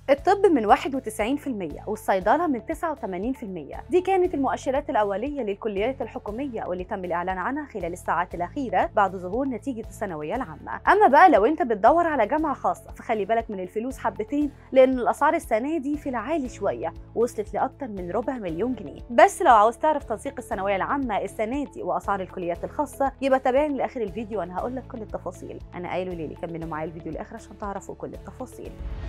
الطب من 91% والصيدلة من 89% دي كانت المؤشرات الأولية للكليات الحكومية واللي تم الإعلان عنها خلال الساعات الأخيرة بعد ظهور نتيجة الثانوية العامة أما بقى لو أنت بتدور على جامعة خاصة فخلي بالك من الفلوس حبتين لأن الأسعار السنة دي في العالي شوية وصلت لأكتر من ربع مليون جنيه بس لو عاوز تعرف تنسيق الثانوية العامة السنة دي وأسعار الكليات الخاصة يبقى تابعني لآخر الفيديو وأنا هقول لك كل التفاصيل أنا قايل ليلي كملوا معايا الفيديو لآخر عشان تعرفوا كل التفاصيل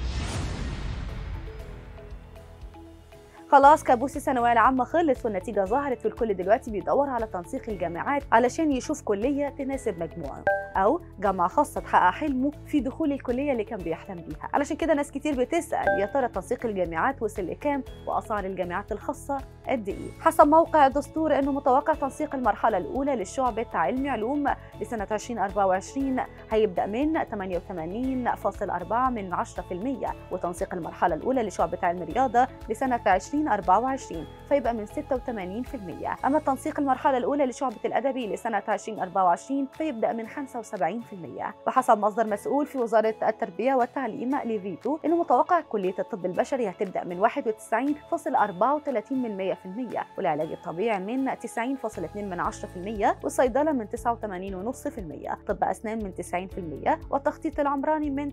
خلاص كابوس الثانويه العامه خلص والنتيجه ظهرت والكل دلوقتي بيدور على تنسيق الجامعات علشان يشوف كليه تناسب مجموعه او جامعه خاصه تحقق حلمه في دخول الكليه اللي كان بيحلم بيها علشان كده ناس كتير بتسال يا ترى تنسيق الجامعات وصل لكام واسعار الجامعات الخاصه قد ايه حسب موقع الدستور انه متوقع تنسيق المرحله الاولى للشعبة علم علوم لسنه 2024 هيبدا من 88.4 من 10% وتنسيق المرحله الاولى لشعبة علم رياضه لسنه 2024 فيبقى من 86% اما تنسيق المرحله الاولى لشعبة الادبي لسنه 2024 فيبدا من 75% وحسب مصدر مسؤول في وزاره التربيه والتعليم لفيتو انه متوقع كليه الطب البشري هتبدا من 91.34% من 100% والعلاج الطبيعي من 90.2 من 10% والصيدله من 89.5% طب اسنان من 90% والتخطيط العمراني من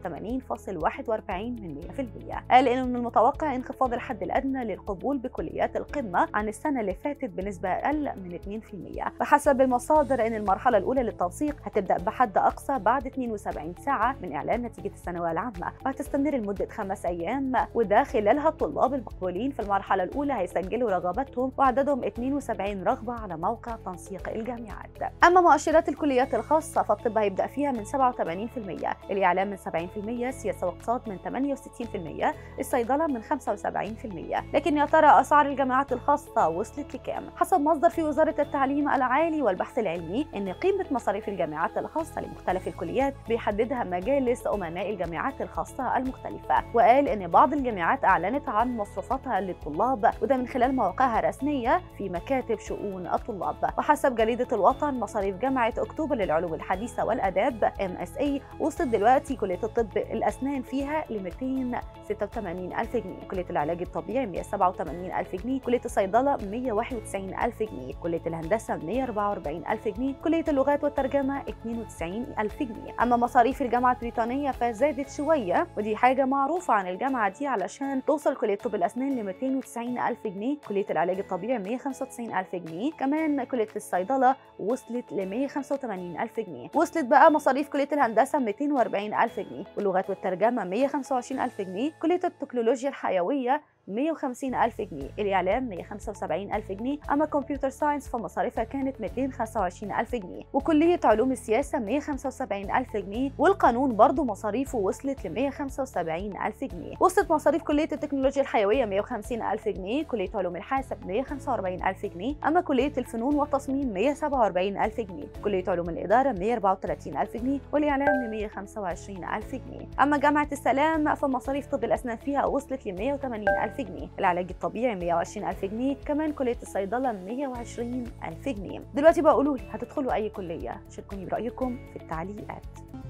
83.41 من 100% قال انه من المتوقع انخفاض الحد الادنى للقبول بكليات القمه عن السنه اللي فاتت بنسبه اقل من 2% بحسب المصادر ان المرحله الاولى للتنسيق هتبدا بحد اقصى بعد 72 ساعه من اعلان نتيجه الثانويه العامه وهتستمر لمده خمس ايام وده خلالها الطلاب المقبولين في المرحله الاولى هيسجلوا رغباتهم وعددهم 72 رغبه على موقع تنسيق الجامعات اما مؤشرات الكليات الخاصه فالطب هيبدا فيها من 87% الاعلام من 70% سياسه واقتصاد من 68% الصيدله من 75% لكن يا ترى اسعار الجامعات الخاصه وصلت لكام حسب مصدر في وزاره التعليم العالي والبحث العلمي ان قيمه مصاريف الجامعات الخاصه لمختلف الكليات بيحددها مجالس امناء الجامعات الخاصه المختلفه وقال ان بعض الجامعات اعلنت عن مصروفاتها للطلاب وده من خلال مواقعها الرسميه في مكاتب شؤون الطلاب وحسب جريده الوطن مصاريف جامعه اكتوبر للعلوم الحديثه والاداب ام اس اي وصلت دلوقتي كليه الطب الاسنان فيها ل 286 الف جنيه كليه العلاج الطبيعي 187 الف جنيه كليه الصيدله 191 الف جنيه كليه الهندسه 144 الف جنيه كليه اللغات والترجمه 92 الف جنيه اما مصاريف الجامعه البريطانيه فزادت شويه ودي حاجه معروفه عن الجامعه دي علشان توصل كليه طب الاسنان ل 290 الف جنيه كليه العلاج الطبيعي 195 الف جنيه كمان كليه الصيدله وصلت ل 185 الف جنيه وصلت بقى مصاريف كليه الهندسه 240 الف جنيه واللغات والترجمه 125 الف جنيه كليه التكنولوجيا الحيويه 150 ألف جنيه الإعلام 175 ألف جنيه أما كمبيوتر ساينس فمصاريفها كانت 225 ألف جنيه وكلية علوم السياسة 175 ألف جنيه والقانون برضه مصاريفه وصلت ل 175 ألف جنيه وصلت مصاريف كلية التكنولوجيا الحيوية 150 ألف جنيه كلية علوم الحاسب 145 ألف جنيه أما كلية الفنون والتصميم 147 ألف جنيه كلية علوم الإدارة 134 ألف جنيه والإعلام 125 ألف جنيه أما جامعة السلام فمصاريف طب الأسنان فيها وصلت ل 180 ألف جنيه العلاج الطبيعي 120 ألف جنيه كمان كلية الصيدلة 120 ألف جنيه دلوقتي بقى قولوا لي هتدخلوا أي كلية شاركوني برأيكم في التعليقات